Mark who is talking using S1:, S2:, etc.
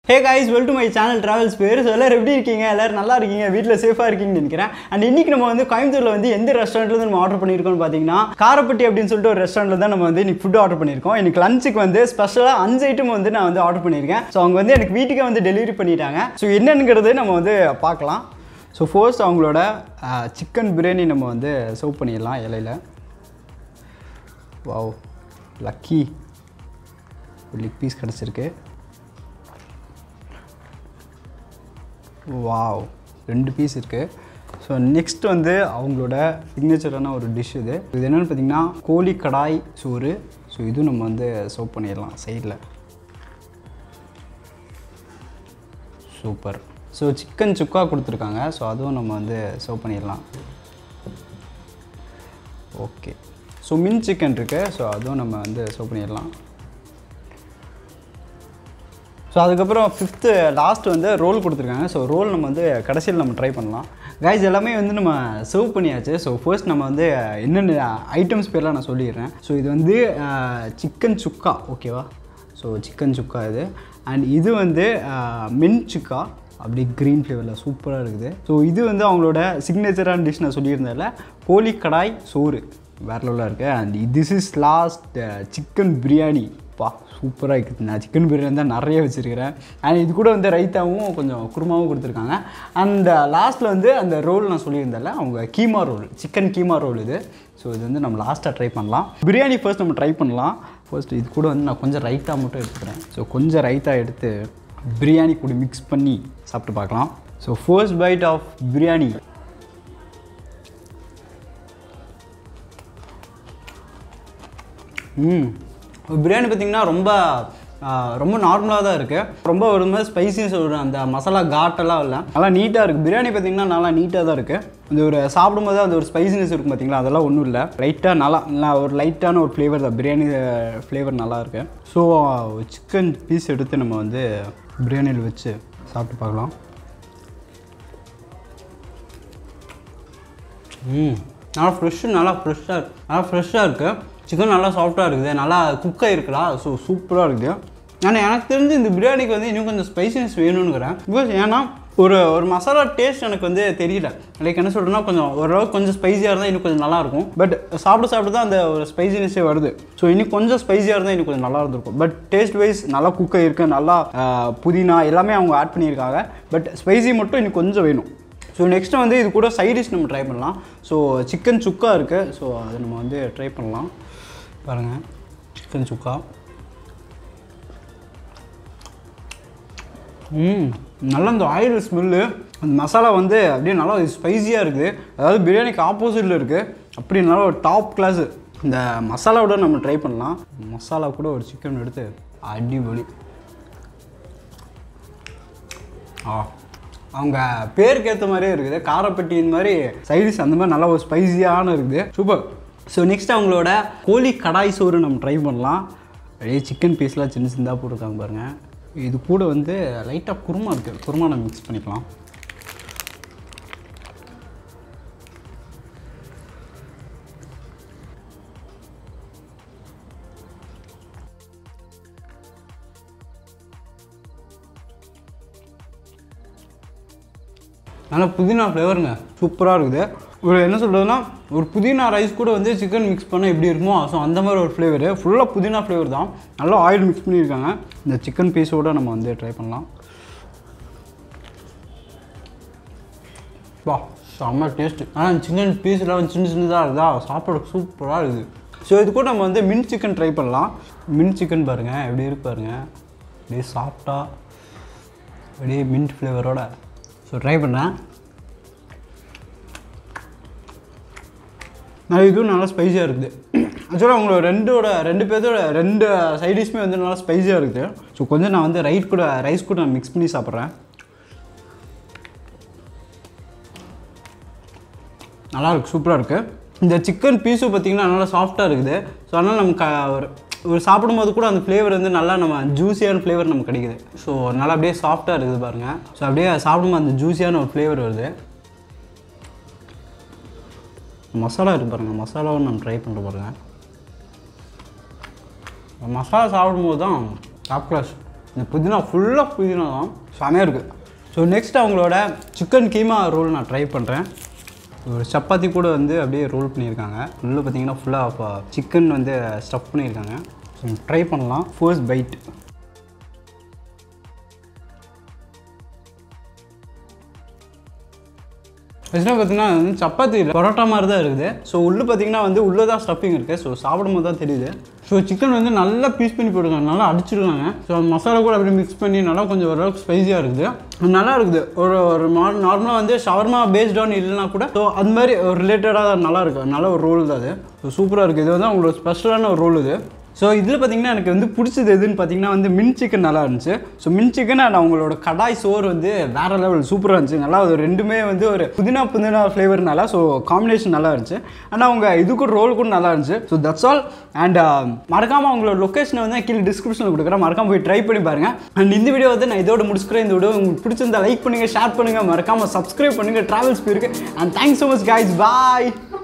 S1: hey guys well to my channel travels பேர் so எல்லோரும் எப்படி இருக்கீங்க எல்லோரும் நல்லா இருக்கீங்க வீட்டில் சேஃபாக இருக்கீங்கன்னு நினைக்கிறேன் அண்ட் இன்னைக்கு நம்ம வந்து கோயம்புத்தூரில் வந்து எந்த ரெஸ்டாரண்ட்ல நம்ம ஆர்டர் பண்ணியிருக்கோம்னு பார்த்தீங்கன்னா காரப்பட்டி அப்படின்னு சொல்லிட்டு ஒரு ரெஸ்டாரண்ட்டில் தான் நம்ம வந்து இன்னைக்கு ஃபுட் ஆர்டர் பண்ணியிருக்கோம் இன்னைக்கு லஞ்சுக்கு வந்து ஸ்பெஷலாக அஞ்சு ஐட்டம் வந்து நான் வந்து ஆர்டர் பண்ணியிருக்கேன் ஸோ அவங்க வந்து எனக்கு வீட்டுக்கே வந்து டெலிவரி பண்ணிட்டாங்க ஸோ என்னங்கிறது நம்ம வந்து பார்க்கலாம் ஸோ ஃபர்ஸ்ட் அவங்களோட சிக்கன் பிரியாணி நம்ம வந்து சர்வ் பண்ணிடலாம் இலையில வாவ் லக்கி ஒரு லெக் பீஸ் கிடச்சிருக்கு வாவ் ரெண்டு பீஸ் இருக்குது ஸோ நெக்ஸ்ட் வந்து அவங்களோட சிக்னேச்சரான ஒரு டிஷ் இது இது என்னென்னு பார்த்தீங்கன்னா கோழி கடாய் சோறு ஸோ இதுவும் நம்ம வந்து சர்வ் பண்ணிடலாம் சைடில் சூப்பர் ஸோ சிக்கன் சுக்கா கொடுத்துருக்காங்க ஸோ அதுவும் நம்ம வந்து சர்வ் பண்ணிடலாம் ஓகே ஸோ மின் சிக்கன் இருக்குது ஸோ அதுவும் நம்ம வந்து சர்வ் பண்ணிடலாம் ஸோ அதுக்கப்புறம் ஃபிஃப்த்து லாஸ்ட் வந்து ரோல் கொடுத்துருக்காங்க ஸோ ரோல் நம்ம வந்து கடைசியில் நம்ம ட்ரை பண்ணலாம் கைஸ் எல்லாமே வந்து நம்ம சர்வ் பண்ணியாச்சு ஸோ ஃபர்ஸ்ட் நம்ம வந்து என்னென்ன ஐட்டம்ஸ் பேர்லாம் நான் சொல்லிடுறேன் ஸோ இது வந்து சிக்கன் சுக்கா ஓகேவா ஸோ சிக்கன் சுக்கா இது அண்ட் இது வந்து மின் சுக்கா அப்படி க்ரீன் ஃப்ளேவரில் சூப்பராக இருக்குது ஸோ இது வந்து அவங்களோட சிக்னேச்சரான டிஷ் நான் சொல்லியிருந்தேன்ல கோழி கடாய் சோறு வேற லெவலாக இருக்குது and this is last chicken biryani பா சூப்பராக இருக்குது நான் சிக்கன் பிரியாணி தான் நிறைய வச்சுருக்கிறேன் அண்ட் இது கூட வந்து ரைத்தாவும் கொஞ்சம் குருமாவும் கொடுத்துருக்காங்க அண்ட் லாஸ்ட்டில் வந்து அந்த ரோல் நான் சொல்லியிருந்தேன்ல அவங்க keema roll chicken keema roll இது ஸோ இது வந்து நம்ம லாஸ்ட்டாக ட்ரை பண்ணலாம் பிரியாணி ஃபர்ஸ்ட் நம்ம ட்ரை பண்ணலாம் ஃபர்ஸ்ட் இது கூட வந்து நான் கொஞ்சம் ரைத்தா மட்டும் எடுத்துக்கிறேன் ஸோ கொஞ்சம் ரைத்தா எடுத்து பிரியாணி கூட மிக்ஸ் பண்ணி சாப்பிட்டு பார்க்கலாம் so first bite of biryani hmm biryani பார்த்திங்கன்னா ரொம்ப ஆ, ரொம்ப நார்மலாக தான் இருக்குது ரொம்ப ஒரு மாதிரி ஸ்பைசிஸ் ஒரு அந்த மசாலா காட்டெல்லாம் இல்லை நல்லா நீட்டாக இருக்குது பிரியாணி பார்த்திங்கன்னா நல்லா நீட்டாக தான் இருக்குது இந்த ஒரு சாப்பிடும்போது அந்த ஒரு ஸ்பைசினஸ் இருக்கும் பார்த்தீங்களா அதெல்லாம் ஒன்றும் இல்லை லைட்டாக நல்லா நல்லா ஒரு லைட்டான ஒரு ஃப்ளேவர் தான் பிரியாணி ஃப்ளேவர் நல்லா இருக்கு ஸோ சிக்கன் பீஸ் எடுத்து நம்ம வந்து பிரியாணியில் வச்சு சாப்பிட்டு பார்க்கலாம் ம் நல்லா ஃப்ரெஷ்ஷு நல்லா ஃப்ரெஷ்ஷாக நல்லா ஃப்ரெஷ்ஷாக இருக்குது சிக்கன் நல்லா சாஃப்டாக இருக்குது நல்லா குக் ஆகிருக்குடா ஸோ சூப்பராக இருக்குது ஆனால் எனக்கு தெரிஞ்சு இந்த பிரியாணிக்கு வந்து இன்னும் கொஞ்சம் ஸ்பைசினஸ் வேணும்னுக்கிறேன் பிகாஸ் ஏன்னா ஒரு ஒரு மசாலா டேஸ்ட் எனக்கு வந்து தெரியல லைக் என்ன சொல்கிறேன்னா கொஞ்சம் ஓரளவுக்கு கொஞ்சம் ஸ்பைசியாக இருந்தால் இன்னும் கொஞ்சம் நல்லாயிருக்கும் பட் சாப்பிட்டு சாப்பிட்டு தான் அந்த ஒரு ஸ்பைசினஸே வருது ஸோ இன்னும் கொஞ்சம் ஸ்பைசியாக இருந்தால் இன்னும் கொஞ்சம் நல்லா இருந்திருக்கும் பட் டேஸ்ட் வைஸ் நல்லா குக் ஆகிருக்கு நல்லா ஆஹ், புதினா எல்லாமே அவங்க ஆட் பண்ணியிருக்காங்க பட் ஸ்பைசி மட்டும் இன்னும் கொஞ்சம் வேணும் ஸோ நெக்ஸ்ட்டு வந்து இது கூட சைட் டிஷ் நம்ம ட்ரை பண்ணலாம் ஸோ சிக்கன் சுக்கா இருக்குது ஸோ அதை நம்ம வந்து ட்ரை பண்ணலாம் பாருங்கள் சிக்கன் சுக்கா ம் நல்லா அந்த ஆயில் ஸ்மெல்லு அந்த மசாலா வந்து அப்படியே நல்லா ஸ்பைசியாக இருக்குது அதாவது பிரியாணிக்கு ஆப்போசிட்டில் இருக்குது அப்படி நல்லா ஒரு டாப் கிளாஸு இந்த மசாலாவோட நம்ம ட்ரை பண்ணலாம் மசாலா கூட ஒரு சிக்கன் எடுத்து அடிபொலி ஆ அவங்க பேருக்கு ஏற்ற மாதிரியே இருக்குது காரப்பட்டியின் மாதிரி சைடிஸ் அந்த மாதிரி நல்லா ஒரு ஸ்பைசியான இருக்குது சூப்பர் ஸோ நெக்ஸ்ட் அவங்களோட கோழி கடாய் சோறு நம்ம ட்ரை பண்ணலாம் அப்படியே சிக்கன் பீஸ்லாம் சின்ன சின்னதாக போட்டிருக்காங்க பாருங்கள் இது கூட வந்து லைட்டாக குருமா இருக்குது குருமா நம்ம மிக்ஸ் பண்ணிக்கலாம் நல்லா புதினா ஃப்ளேவருங்க சூப்பராக இருக்குது ஒரு என்ன சொல்கிறதுனா ஒரு புதினா ரைஸ் கூட வந்து சிக்கன் மிக்ஸ் பண்ணால் எப்படி இருக்குமோ ஸோ அந்த மாதிரி ஒரு ஃப்ளேவரு ஃபுல்லாக புதினா ஃப்ளேவர் தான் நல்லா ஆயில் மிக்ஸ் பண்ணியிருக்காங்க இந்த சிக்கன் பீஸோட நம்ம வந்து ட்ரை பண்ணலாம் வா செம்ம டேஸ்ட்டு ஆனால் சிக்கன் பீஸ்லாம் சின்ன சின்னதாக இருக்குதா சாப்பிட சூப்பராக இருக்குது ஸோ இது கூட நம்ம வந்து மின் சிக்கன் ட்ரை பண்ணலாம் மின் சிக்கன் பாருங்கள் எப்படி இருக்கு பாருங்கள் அப்படியே சாஃப்டாக அப்படியே மின்ட் ஃப்ளேவரோட ஸோ ட்ரை பண்ணேன் நான் இதுவும் நல்லா ஸ்பைஸியாக இருக்குது ஆக்சுவலாக உங்களோட ரெண்டோட ரெண்டு பேர்த்தோட ரெண்டு சைடிஷ்மே வந்து நல்லா ஸ்பைஸியாக இருக்குது ஸோ கொஞ்சம் நான் வந்து ரைட் கூட ரைஸ் கூட நான் மிக்ஸ் பண்ணி சாப்பிட்றேன் நல்லா இருக்கு சூப்பராக இருக்குது இந்த சிக்கன் பீஸும் பார்த்தீங்கன்னா நல்லா சாஃப்டாக இருக்குது ஸோ அதனால் நமக்கு க- ஒரு ஒரு சாப்பிடும்போது கூட அந்த ஃப்ளேவர் வந்து நல்லா நம்ம ஜூஸியான ஃப்ளேவர் நமக்கு கிடைக்குது ஸோ நல்லா அப்படியே சாஃப்டாக இருக்குது பாருங்கள் ஸோ அப்படியே சாப்பிடும்போது அந்த ஜூஸியான ஒரு ஃப்ளேவர் வருது மசாலா இருக்குது பாருங்கள் மசாலாவும் நம்ம ட்ரை பண்ணுற பாருங்கள் மசாலா சாப்பிடும்போது தான் டாப் கிளாஸ் இந்த புதினா ஃபுல்லாக புதினா தான் செமையாக இருக்குது ஸோ நெக்ஸ்ட் அவங்களோட சிக்கன் கீமா ரோல் நான் ட்ரை பண்ணுறேன் ஒரு சப்பாத்தி கூட வந்து அப்படியே ரோல் பண்ணியிருக்காங்க உள்ளே பார்த்தீங்கன்னா ஃபுல்லாக சிக்கன் வந்து ஸ்டஃப் பண்ணியிருக்காங்க ஸோ ட்ரை பண்ணலாம் ஃபர்ஸ்ட் பைட் ஆக்சுவலாக பார்த்தீங்கன்னா வந்து சப்பாத்தி இல்லை பரோட்டா மாதிரி தான் இருக்குது ஸோ உள்ளே பார்த்தீங்கன்னா வந்து உள்ளே தான் ஸ்டஃபிங் இருக்குது ஸோ சாப்பிடும்போது தான் தெரியுது ஸோ சிக்கன் வந்து நல்லா பீஸ் பண்ணி போட்டுருக்காங்க நல்லா அடிச்சிருக்காங்க ஸோ அந்த மசாலா கூட அப்படியே மிக்ஸ் பண்ணி நல்லா கொஞ்சம் ஓரளவுக்கு ஸ்பைஸியாக இருக்குது நல்லா இருக்குது ஒரு ஒரு நார்மலாக வந்து ஷவர்மா பேஸ்ட் ஆன் இல்லைனா கூட ஸோ அது மாதிரி ஒரு ரிலேட்டடாக நல்லா இருக்குது நல்ல ஒரு ரோல் தான் அது ஸோ சூப்பராக இருக்குது இது வந்து அவங்களோட ஸ்பெஷலான ஒரு ரோல் இது ஸோ இதில் பார்த்தீங்கன்னா எனக்கு வந்து பிடிச்சது எதுன்னு பார்த்தீங்கன்னா வந்து மின் சிக்கன் நல்லா இருந்துச்சு ஸோ மின் சிக்கன் அண்ட் அவங்களோட கடாய் சோறு வந்து வேறு லெவல் சூப்பராக இருந்துச்சு நல்லா அது ரெண்டுமே வந்து ஒரு புதினா புதினா ஃப்ளேவர்னால ஸோ காம்பினேஷன் நல்லா இருந்துச்சு அண்ட் அவங்க இதுக்கு ரோல் கூட நல்லா இருந்துச்சு ஸோ தட்ஸ் ஆல் அண்ட் மறக்காமல் அவங்களோட லொக்கேஷனை வந்து கீழே டிஸ்கிரிப்ஷனில் கொடுக்குறேன் மறக்காம போய் ட்ரை பண்ணி பாருங்க அண்ட் இந்த வீடியோ வந்து நான் இதோட முடிச்சுக்கிறேன் இந்த வீடியோ உங்களுக்கு பிடிச்சிருந்தா லைக் பண்ணுங்கள் ஷேர் பண்ணுங்கள் மறக்காமல் சப்ஸ்கிரைப் பண்ணுங்கள் ட்ராவல்ஸ் போயிருக்கு and thanks so much guys bye